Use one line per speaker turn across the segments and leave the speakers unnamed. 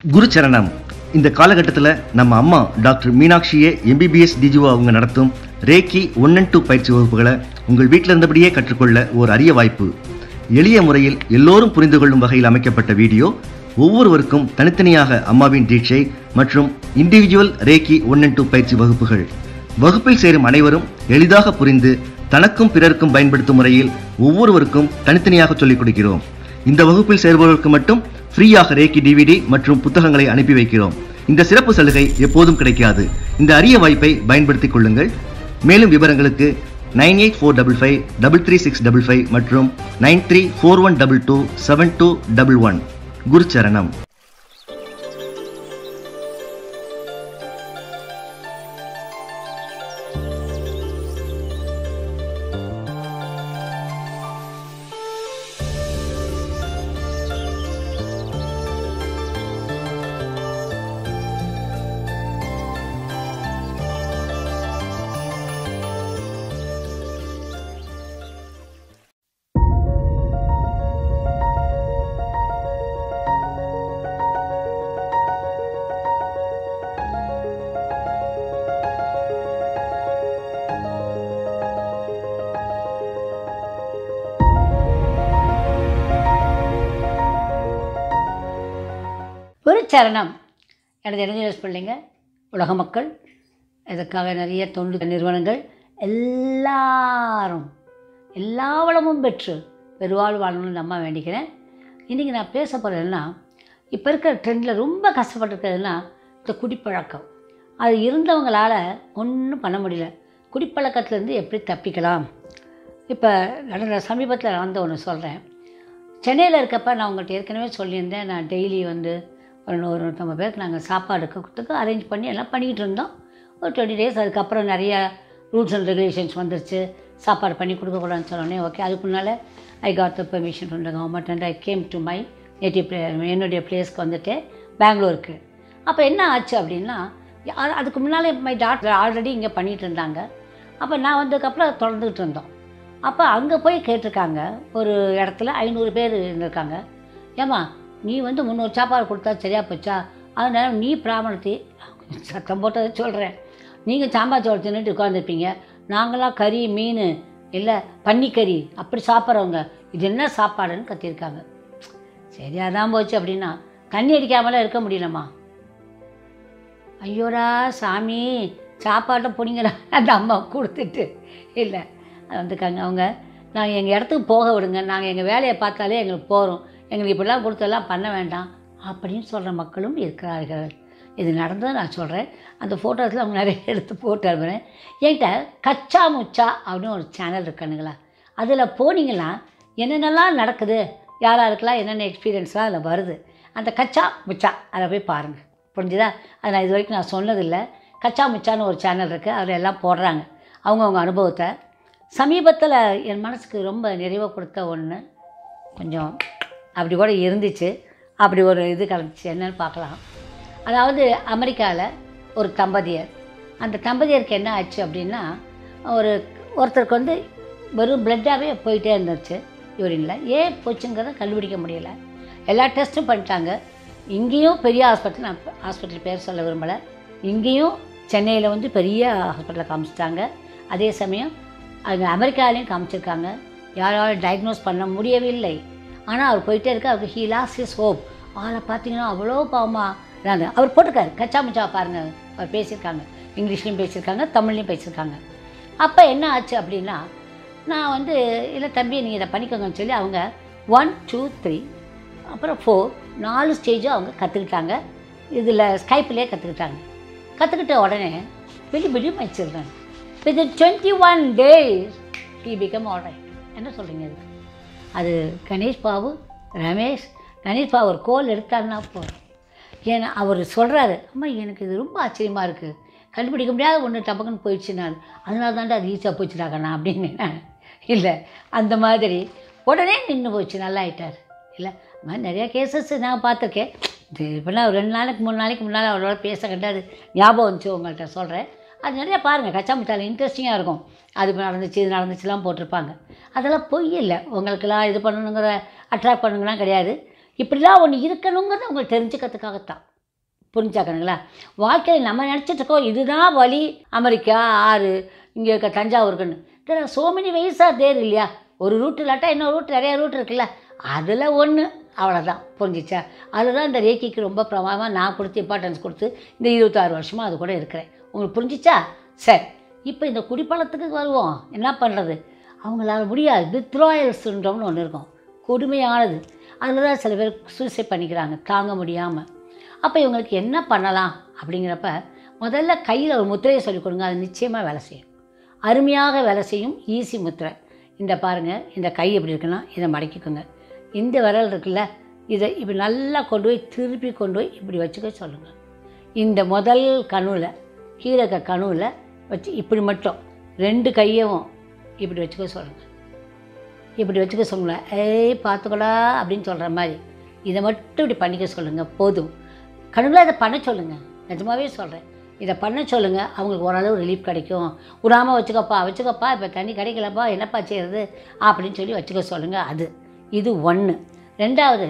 குருச்சரணம் இந்த காலகட்டத்தில் நம்ம அம்மா டாக்டர் மீனாட்சியே எம்பிபிஎஸ் டிஜுவா அவங்க நடத்தும் ரேக்கி ஒன் அண்ட் டூ பயிற்சி வகுப்புகளை உங்கள் வீட்டில் இருந்தபடியே கற்றுக்கொள்ள ஒரு அரிய வாய்ப்பு எளிய முறையில் எல்லோரும் புரிந்து கொள்ளும் வகையில் அமைக்கப்பட்ட வீடியோ ஒவ்வொருவருக்கும் தனித்தனியாக அம்மாவின் தீட்சை மற்றும் individual reiki one and two பயிற்சி வகுப்புகள் வகுப்பில் சேரும் அனைவரும் எளிதாக புரிந்து தனக்கும் பிறருக்கும் பயன்படுத்தும் முறையில் ஒவ்வொருவருக்கும் தனித்தனியாக சொல்லிக் கொடுக்கிறோம் இந்த வகுப்பில் சேர்பவர்களுக்கு மட்டும் ஃப்ரீயாக ரேக்கி டிவிடி மற்றும் புத்தகங்களை அனுப்பி வைக்கிறோம் இந்த சிறப்பு சலுகை எப்போதும் கிடைக்காது இந்த அரிய வாய்ப்பை பயன்படுத்திக் கொள்ளுங்கள் மேலும் விவரங்களுக்கு nine eight four double five double three six double five மற்றும் nine three four one double two seven two double one குருச்சரணம்
குருச்சரணம் எனது இளைஞர் பிள்ளைங்க உலக மக்கள் இதற்காக நிறைய தொண்டு நிறுவனங்கள் எல்லாரும் எல்லா வளமும் பெற்று பெருவாழ் வாழணும்னு நம்ம வேண்டிக்கிறேன் இன்றைக்கி நான் பேச போகிறேன்னா இப்போ இருக்கிற ட்ரெண்டில் ரொம்ப கஷ்டப்பட்டுருக்கிறதுனா இந்த குடிப்பழக்கம் அது இருந்தவங்களால் ஒன்றும் பண்ண முடியல குடிப்பழக்கத்துலேருந்து எப்படி தப்பிக்கலாம் இப்போ நடந்த சமீபத்தில் நடந்த ஒன்று சொல்கிறேன் சென்னையில் இருக்கப்ப நான் உங்கள்கிட்ட ஏற்கனவே சொல்லியிருந்தேன் நான் டெய்லி வந்து ஒரு நூறு நூற்றம்பது பேருக்கு நாங்கள் சாப்பாடு கொடுத்துக்கு அரேஞ்ச் பண்ணி எல்லாம் பண்ணிக்கிட்டு இருந்தோம் ஒரு டுவெண்ட்டி டேஸ் அதுக்கப்புறம் நிறைய ரூல்ஸ் அண்ட் ரெகுலேஷன்ஸ் வந்துருச்சு சாப்பாடு பண்ணி கொடுக்கக்கூடாதுன்னு சொன்னோடனே ஓகே அதுக்கு முன்னால் I got the permission from the government and I came to my native place என்னுடைய பிளேஸ்க்கு வந்துட்டு பெங்களூருக்கு அப்போ என்ன ஆச்சு அப்படின்னா அ- அதுக்கு முன்னாலே மை டாக்டர் ஆல்ரெடி இங்கே பண்ணிகிட்டு இருந்தாங்க அப்போ நான் வந்ததுக்கப்புறம் தொடர்ந்துக்கிட்டு இருந்தோம் அப்போ அங்கே போய் கேட்டிருக்காங்க ஒரு இடத்துல ஐநூறு பேர் இருந்திருக்காங்க ஏம்மா நீ வந்து முந்நூறு சாப்பாடு கொடுத்தா சரியாக போச்சா அதனால நீ பிராமணத்தி சத்தம் போட்டதை சொல்கிறேன் நீங்கள் சாம்பார் சோறு தின்னுட்டு உட்காந்துருப்பீங்க நாங்களாம் கறி மீன் இல்லை பன்னிக்கறி அப்படி சாப்பிட்றவங்க இது என்ன சாப்பாடுன்னு கத்தியிருக்காங்க சரி அதான் போச்சு அப்படின்னா தண்ணி அடிக்காமலாம் இருக்க முடியலம்மா ஐயோடா சாமி சாப்பாட்டை பிடிங்கடா அந்த அம்மா கொடுத்துட்டு இல்லை அது வந்துருக்காங்க அவங்க நாங்கள் எங்கள் இடத்துக்கு போக விடுங்க நாங்கள் எங்கள் வேலையை பார்த்தாலே எங்களுக்கு போகிறோம் எங்களுக்கு இப்படிலாம் கொடுத்தெல்லாம் பண்ண வேண்டாம் அப்படின்னு சொல்கிற மக்களும் இருக்கிறார்கள் இது நடந்ததை நான் சொல்கிறேன் அந்த ஃபோட்டோஸில் அவங்க நிறைய எடுத்து போட்டு அனுப்புகிறேன் என்கிட்ட கச்சா முச்சா அப்படின்னு ஒரு சேனல் இருக்கானுங்களா அதில் போனீங்கன்னா என்னென்னலாம் நடக்குது யார் யாருக்கெல்லாம் என்னென்ன எக்ஸ்பீரியன்ஸ்லாம் அதில் வருது அந்த கச்சா முச்சா அதை போய் பாருங்கள் புரிஞ்சுதா அது நான் இது வரைக்கும் நான் சொன்னதில்லை கச்சா முச்சான்னு ஒரு சேனல் இருக்குது அதில் எல்லாம் போடுறாங்க அவங்கவுங்க அனுபவத்தை சமீபத்தில் என் மனசுக்கு ரொம்ப நிறைவை கொடுத்த ஒன்று கொஞ்சம் அப்படி கூட இருந்துச்சு அப்படி ஒரு இது கலந்துச்சு என்னன்னு பார்க்கலாம் அதாவது அமெரிக்காவில் ஒரு தம்பதியர் அந்த தம்பதியருக்கு என்ன ஆச்சு அப்படின்னா ஒரு ஒருத்தருக்கு வந்து வெறும் பிளட்டாகவே போயிட்டே இருந்துச்சு யூரினில் ஏன் போச்சுங்கிறத கண்டுபிடிக்க முடியல எல்லா டெஸ்ட்டும் பண்ணிட்டாங்க இங்கேயும் பெரிய ஹாஸ்பிட்டல் நான் ஹாஸ்பிட்டல் பேர் சொல்ல விரும்பலை இங்கேயும் சென்னையில் வந்து பெரிய ஹாஸ்பிட்டலில் காமிச்சிட்டாங்க அதே சமயம் அங்கே அமெரிக்காலையும் காமிச்சிருக்காங்க யாராலும் டயக்னோஸ் பண்ண முடியவில்லை ஆனால் அவர் போயிட்டே இருக்க அவருக்கு ஹீ லாஸ் இஸ் ஹோப் ஆளை பார்த்தீங்கன்னா அவ்வளோ பாவமாக இருந்தாங்க அவர் போட்டிருக்காரு கச்சா முச்சா பாருங்கள் அவர் பேசியிருக்காங்க இங்கிலீஷ்லேயும் பேசியிருக்காங்க தமிழ்லையும் பேசியிருக்காங்க அப்போ என்ன ஆச்சு அப்படின்னா நான் வந்து இல்லை தம்பி நீங்கள் இதை பண்ணிக்கோங்கன்னு சொல்லி அவங்க ஒன் டூ த்ரீ அப்புறம் ஃபோர் நாலு ஸ்டேஜும் அவங்க கற்றுக்கிட்டாங்க இதில் ஸ்கைப்லேயே கற்றுக்கிட்டாங்க கற்றுக்கிட்ட உடனே வெளி வெளி மைச்சிடுறாங்க with twenty one days he become alright என்ன சொல்கிறீங்க இதுக்கு அது கணேஷ் பாபு ரமேஷ் கணேஷ் பாபு ஒரு கோல் எடுத்தாருன்னா போதும் ஏன்னா அவர் சொல்கிறாரு அம்மா எனக்கு இது ரொம்ப ஆச்சரியமாக இருக்குது கண்டுபிடிக்க முடியாத ஒன்று டபக்குன்னு போயிடுச்சு நான் அதனால தாண்டா அது ஈஸியாக போச்சுடாங்க நான் அப்படின்னு நான் இல்லை அந்த மாதிரி உடனே நின்று போச்சு நல்லா ஆயிட்டார் இல்லை அது மாதிரி நிறையா கேசஸ் நான் பார்த்துருக்கேன் இது இப்போலாம் ஒரு ரெண்டு நாளைக்கு மூணு நாளைக்கு முன்னால் அவரோட பேச கண்டாது ஞாபகம் வந்துச்சு உங்கள்கிட்ட சொல்கிறேன் அது நிறையா பாருங்கள் கச்சா முச்சால இன்ட்ரெஸ்டிங்காக இருக்கும் அது இப்ப நடந்துச்சு இது நடந்துச்சுலாம் போட்டிருப்பாங்க அதெல்லாம் பொய் இல்லை உங்களுக்கெல்லாம் இது பண்ணணுங்கிற அட்ராக்ட் பண்ணணுங்கலாம் கிடையாது இப்படிலாம் ஒன்று இருக்கணுங்கிறது உங்களுக்கு தெரிஞ்சுக்கிறதுக்காகத்தான் புரிஞ்சாக்கணுங்களா வாழ்க்கையில் நம்ம நினச்சிட்டு இருக்கோம் இதுதான் வழி அமெரிக்கா ஆறு இங்கே இருக்க தஞ்சாவூருக்குன்னு தெர் சோ மெனி வயசாக தேர் இல்லையா ஒரு ரூட் இல்லாட்டா இன்னொரு ரூட் நிறைய ரூட் இருக்குல்ல அதில் ஒன்று அவ்வளோதான் புரிஞ்சிச்சா அதுதான் இந்த ரேக்கிக்கு ரொம்ப பிரமாதமாக நான் கொடுத்து இம்பார்ட்டன்ஸ் கொடுத்து இந்த இருபத்தாறு வருஷமாக அது கூட இருக்கிறேன் உங்களுக்கு புரிஞ்சிச்சா சரி இப்போ இந்த குடிப்பழத்துக்கு வருவோம் என்ன பண்ணுறது அவங்களால முடியாது வித்ராயல் சிண்ட்ரோம்னு ஒன்று இருக்கும் கொடுமையானது அதில் தான் சில பேர் சூசைட் பண்ணிக்கிறாங்க தாங்க முடியாமல் அப்போ இவங்களுக்கு என்ன பண்ணலாம் அப்படிங்கிறப்ப முதல்ல கையில் ஒரு முத்திரையை சொல்லிக் கொடுங்க அது நிச்சயமாக வேலை செய்யும் அருமையாக வேலை செய்யும் ஈஸி முத்திரை இந்த பாருங்கள் இந்த கை எப்படி இருக்குன்னா இதை மடக்கிக்கோங்க இந்த விரல் இருக்குல்ல இதை இப்படி நல்லா கொண்டு போய் திருப்பி கொண்டு போய் இப்படி வச்சுக்க சொல்லுங்கள் இந்த முதல் கணுவில் கீழே இருக்க கணுவில் வச்சு இப்படி மட்டும் ரெண்டு கையவும் இப்படி வச்சுக்க சொல்லுங்கள் இப்படி வச்சுக்க சொல்லுங்களேன் ஏய் பார்த்துக்கடா அப்படின்னு சொல்கிற மாதிரி இதை மட்டும் இப்படி பண்ணிக்க சொல்லுங்கள் போதும் கணுவில் இதை பண்ண சொல்லுங்கள் நிஜமாவே சொல்கிறேன் இதை பண்ண சொல்லுங்கள் அவங்களுக்கு ஓரளவு ரிலீஃப் கிடைக்கும் விடாமல் வச்சுக்கப்பா வச்சுக்கப்பா இப்போ தண்ணி கிடைக்கலப்பா என்னப்பா செய்கிறது அப்படின்னு சொல்லி வச்சுக்க சொல்லுங்கள் அது இது ஒன்று ரெண்டாவது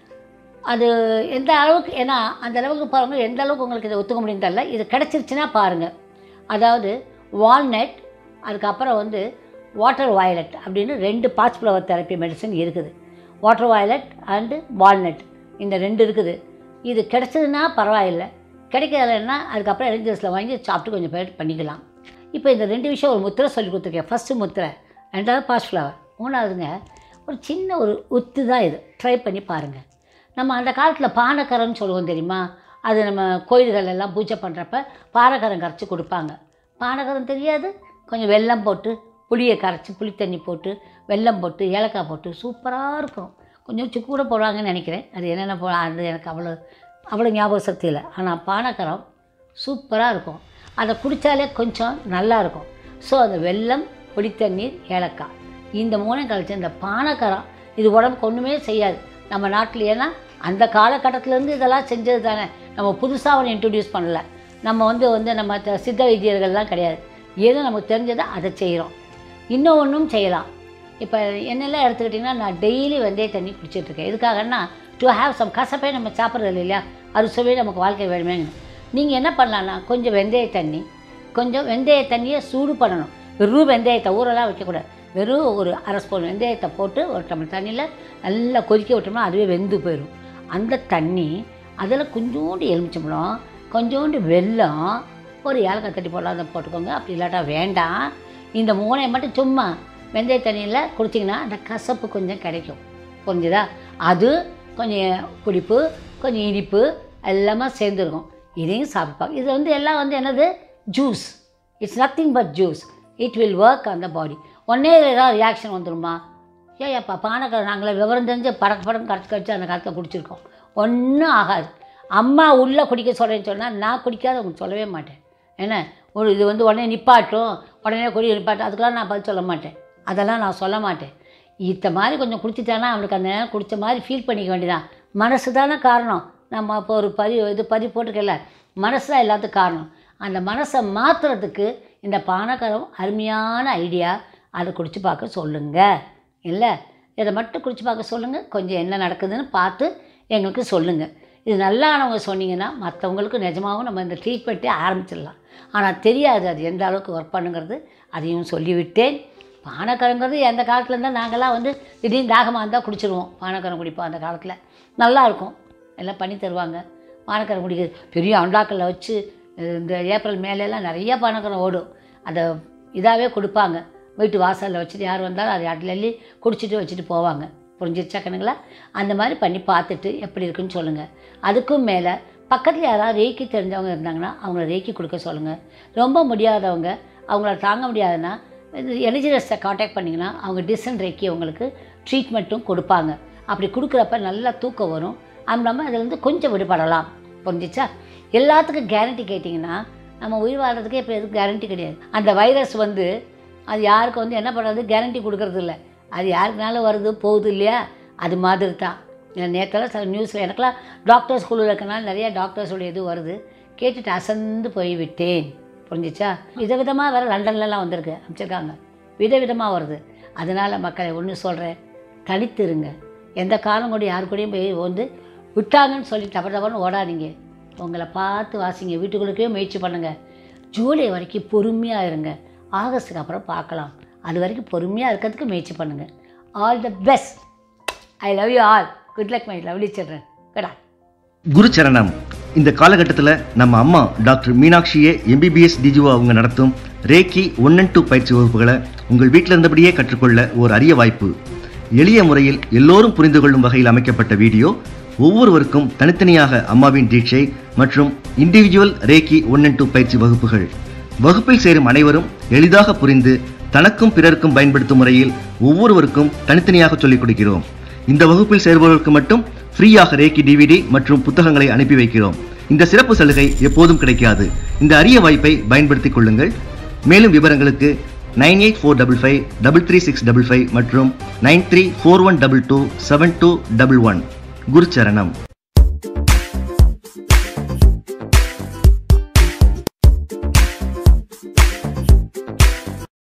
அது எந்த அளவுக்கு ஏன்னா அந்த அளவுக்கு பாருங்கள் எந்த அளவுக்கு உங்களுக்கு இதை ஒத்துக்க முடியும் தெரியல இது கிடச்சிருச்சுன்னா பாருங்கள் அதாவது வால்நட் அதுக்கப்புறம் வந்து வாட்டர் வயலட் அப்படின்னு ரெண்டு பாச் ஃப்ளவர் தெரப்பி மெடிசன் இருக்குது வாட்டர் வயலட் அண்டு வால்நட் இந்த ரெண்டு இருக்குது இது கிடச்சதுன்னா பரவாயில்லை கிடைக்கலன்னா அதுக்கப்புறம் எலிஜினஸில் வாங்கி சாப்பிட்டு கொஞ்சம் பேர் பண்ணிக்கலாம் இப்போ இந்த ரெண்டு விஷயம் ஒரு முத்திரை சொல்லி கொடுத்துருக்கேன் ஃபஸ்ட்டு முத்திரை ரெண்டாவது பாஸ் ஃப்ளவர் மூணாவதுங்க ஒரு சின்ன ஒரு உத்து தான் இது ட்ரை பண்ணி பாருங்கள் நம்ம அந்த காலத்தில் பானக்கரம்னு சொல்லுவோம் தெரியுமா அது நம்ம கோயில்கள் எல்லாம் பூஜை பண்ணுறப்ப பானக்கரம் கரைச்சி கொடுப்பாங்க பானக்கரம் தெரியாது கொஞ்சம் வெல்லம் போட்டு புளியை கரைச்சி புளி தண்ணி போட்டு வெல்லம் போட்டு ஏலக்காய் போட்டு சூப்பராக இருக்கும் கொஞ்சம் சுக்கு கூட போடுவாங்கன்னு நினைக்கிறேன் அது என்னென்ன போ அது எனக்கு அவ்வளோ அவ்வளோ ஞாபக சக்தி இல்லை ஆனால் பானக்கரம் சூப்பராக இருக்கும் அதை குடித்தாலே கொஞ்சம் நல்லா இருக்கும் ஸோ அந்த வெல்லம் புளித்தண்ணீர் ஏலக்காய் இந்த மூணையும் கழிச்சு இந்த பானக்கரம் இது உடம்புக்கு ஒன்றுமே செய்யாது நம்ம நாட்டில் ஏன்னா அந்த காலகட்டத்திலேருந்து இதெல்லாம் செஞ்சது தானே நம்ம புதுசாக ஒன்று இன்ட்ரடியூஸ் பண்ணல நம்ம வந்து வந்து நம்ம த- சித்த வைத்தியர்கள்லாம் கிடையாது ஏதோ நமக்கு தெரிஞ்சதை அதை செய்கிறோம் இன்னும் ஒன்றும் செய்யலாம் இப்போ என்னெல்லாம் எடுத்துக்கிட்டிங்கன்னா நான் டெய்லி வெந்தய தண்ணி குடிச்சிட்ருக்கேன் எதுக்காகன்னா டு ஹேவ் சம் கசப்பே நம்ம சாப்பிட்றது இல்லையா அது சுவை நமக்கு வாழ்க்கை வேணுமேங்க நீங்கள் என்ன பண்ணலான்னா கொஞ்சம் வெந்தய தண்ணி கொஞ்சம் வெந்தய தண்ணியை சூடு பண்ணணும் வெறும் வெந்தயத்தை ஊரெல்லாம் வைக்கக்கூடாது வெறும் ஒரு அரை ஸ்பூன் வெந்தயத்தை போட்டு ஒரு டம்ளர் தண்ணியில் நல்லா கொதிக்க விட்டோம்னா அதுவே வெந்து போயிடும் அந்த தண்ணி அதில் கொஞ்சோண்டு எலுமிச்சம்பழம் கொஞ்சோண்டு வெல்லம் ஒரு ஏலக்காய் தட்டி போடலாம் அதை போட்டுக்கோங்க அப்படி இல்லாட்டா வேண்டாம் இந்த மூணையை மட்டும் சும்மா வெந்தய தண்ணியில் குடிச்சிங்கன்னா அந்த கசப்பு கொஞ்சம் கிடைக்கும் புரிஞ்சுதா அது கொஞ்சம் புளிப்பு கொஞ்சம் இனிப்பு எல்லாமே சேர்ந்துருக்கும் இதையும் சாப்பிட்பாங்க இது வந்து எல்லாம் வந்து என்னது juice it's nothing but juice it will work அந்த பாடி உடனே ஏதாவது ரியாக்ஷன் வந்துருமா ஏப்பா பானக்கரை நாங்களே விவரம் தெரிஞ்சு படக்கு படம் கரைச்சி கரைச்சி அந்த காலத்தில் குடிச்சிருக்கோம் ஒன்றும் ஆகாது அம்மா உள்ளே குடிக்க சொல்கிறேன்னு சொன்னால் நான் குடிக்காத உங்களுக்கு சொல்லவே மாட்டேன் என்ன ஒரு இது வந்து உடனே நிப்பாட்டும் உடனே குடி நிப்பாட்டும் அதுக்கெல்லாம் நான் பதில் சொல்ல மாட்டேன் அதெல்லாம் நான் சொல்ல மாட்டேன் இத்த மாதிரி கொஞ்சம் குடிச்சிட்டானா அவனுக்கு அந்த நேரம் குடித்த மாதிரி ஃபீல் பண்ணிக்க வேண்டியதான் மனசு தானே காரணம் நம்ம இப்போ ஒரு பதி இது பதி போட்டுக்கல மனசு தான் எல்லாத்துக்கும் காரணம் அந்த மனசை மாற்றுறதுக்கு இந்த பானக்கரம் அருமையான ஐடியா அதை குடிச்சு பார்க்க சொல்லுங்கள் இல்லை இதை மட்டும் குடிச்சு பார்க்க சொல்லுங்கள் கொஞ்சம் என்ன நடக்குதுன்னு பார்த்து எங்களுக்கு சொல்லுங்கள் இது நல்லானவங்க சொன்னீங்கன்னா மற்றவங்களுக்கு நிஜமாகவும் நம்ம இந்த ட்ரீட்மெண்ட்டே ஆரம்பிச்சிடலாம் ஆனால் தெரியாது அது எந்த அளவுக்கு ஒர்க் பண்ணுங்கிறது அதையும் சொல்லிவிட்டேன் பானக்கரங்கிறது எந்த காலத்துல இருந்தால் நாங்கள்லாம் வந்து திடீர்னு தாகமாக இருந்தால் குடிச்சிருவோம் பானக்கரம் குடிப்போம் அந்த காலத்தில் நல்லா இருக்கும் எல்லாம் பண்ணி தருவாங்க பானக்கரம் குடிக்கிறது பெரிய அண்டாக்களில் வச்சு அஹ், இந்த ஏப்ரல் மேலெல்லாம் நிறைய பானக்கரம் ஓடும் அதை இதாகவே கொடுப்பாங்க வீட்டு வாசலில் வச்சுட்டு யார் வந்தாலும் அதை அடில் அள்ளி குடிச்சிட்டு வச்சுட்டு போவாங்க புரிஞ்சிருச்சா கணங்களா அந்த மாதிரி பண்ணி பார்த்துட்டு எப்படி இருக்குன்னு சொல்லுங்கள் அதுக்கும் மேலே பக்கத்தில் யாராவது ரேக்கி தெரிஞ்சவங்க இருந்தாங்கன்னா அவங்கள ரேக்கி கொடுக்க சொல்லுங்கள் ரொம்ப முடியாதவங்க அவங்கள தாங்க முடியாதுன்னா இது எலிஜினஸை காண்டாக்ட் பண்ணிங்கன்னா அவங்க டிசன் ரேக்கி உங்களுக்கு ட்ரீட்மெண்ட்டும் கொடுப்பாங்க அப்படி கொடுக்குறப்ப நல்லா தூக்கம் வரும் அது நம்ம அதுலேருந்து கொஞ்சம் விடுபடலாம் புரிஞ்சிச்சா எல்லாத்துக்கும் கேரண்டி கேட்டிங்கன்னா நம்ம உயிர் வாழ்றதுக்கே இப்போ எதுவும் கேரண்டி கிடையாது அந்த வைரஸ் வந்து அது யாருக்கு வந்து என்ன பண்ணுறது கேரண்டி கொடுக்கறது இல்லை அது யாருக்குனாலும் வருது போகுது இல்லையா அது மாதிரி தான் நேற்றெல்லாம் சில நியூஸில் எனக்கெல்லாம் டாக்டர்ஸ் குழுவில் இருக்கனால நிறைய டாக்டர்ஸோட இது வருது கேட்டுட்டு அசந்து போய் விட்டேன் புரிஞ்சிச்சா விதவிதமாக வேறு லண்டன்லலாம் வந்திருக்கு அமைச்சிருக்காங்க விதவிதமாக வருது அதனால் மக்களை ஒன்று சொல்கிறேன் தனித்திருங்க எந்த காலம் கூட யாரு கூடயும் போய் வந்து விட்டாங்கன்னு சொல்லி தப்பு தப்புன்னு ஓடாதீங்க உங்களை பார்த்து வாசிங்க வீட்டுக்குள்ளே முயற்சி பண்ணுங்கள் ஜூலை வரைக்கும் பொறுமையாக இருங்க ஆகஸ்ட்டுக்கு அப்புறம் பார்க்கலாம் அது வரைக்கும் பொறுமையாக இருக்கிறதுக்கு முயற்சி பண்ணுங்கள் all the best I love you all good luck my lovely children கடா
குரு சரணம் இந்த காலகட்டத்தில் நம்ம அம்மா டாக்டர் மீனாட்சியே எம்பிபிஎஸ் டிஜுவா அவங்க நடத்தும் ரேக்கி ஒன் அண்ட் டூ பயிற்சி வகுப்புகளை உங்கள் வீட்டில் இருந்தபடியே கற்றுக்கொள்ள ஒரு அரிய வாய்ப்பு எளிய முறையில் எல்லோரும் புரிந்து கொள்ளும் வகையில் அமைக்கப்பட்ட வீடியோ ஒவ்வொருவருக்கும் தனித்தனியாக அம்மாவின் தீட்சை மற்றும் individual reiki one and two பயிற்சி வகுப்புகள் வகுப்பில் சேரும் அனைவரும் எளிதாக புரிந்து தனக்கும் பிறருக்கும் பயன்படுத்தும் முறையில் ஒவ்வொருவருக்கும் தனித்தனியாக சொல்லிக் கொடுக்கிறோம் இந்த வகுப்பில் சேர்பவர்களுக்கு மட்டும் ஃப்ரீயாக ரேக்கி டிவிடி மற்றும் புத்தகங்களை அனுப்பி வைக்கிறோம் இந்த சிறப்பு சலுகை எப்போதும் கிடைக்காது இந்த அரிய வாய்ப்பை பயன்படுத்திக் கொள்ளுங்கள் மேலும் விவரங்களுக்கு nine eight four double five double three six double five மற்றும் nine three four one double two seven two double one குருச்சரணம்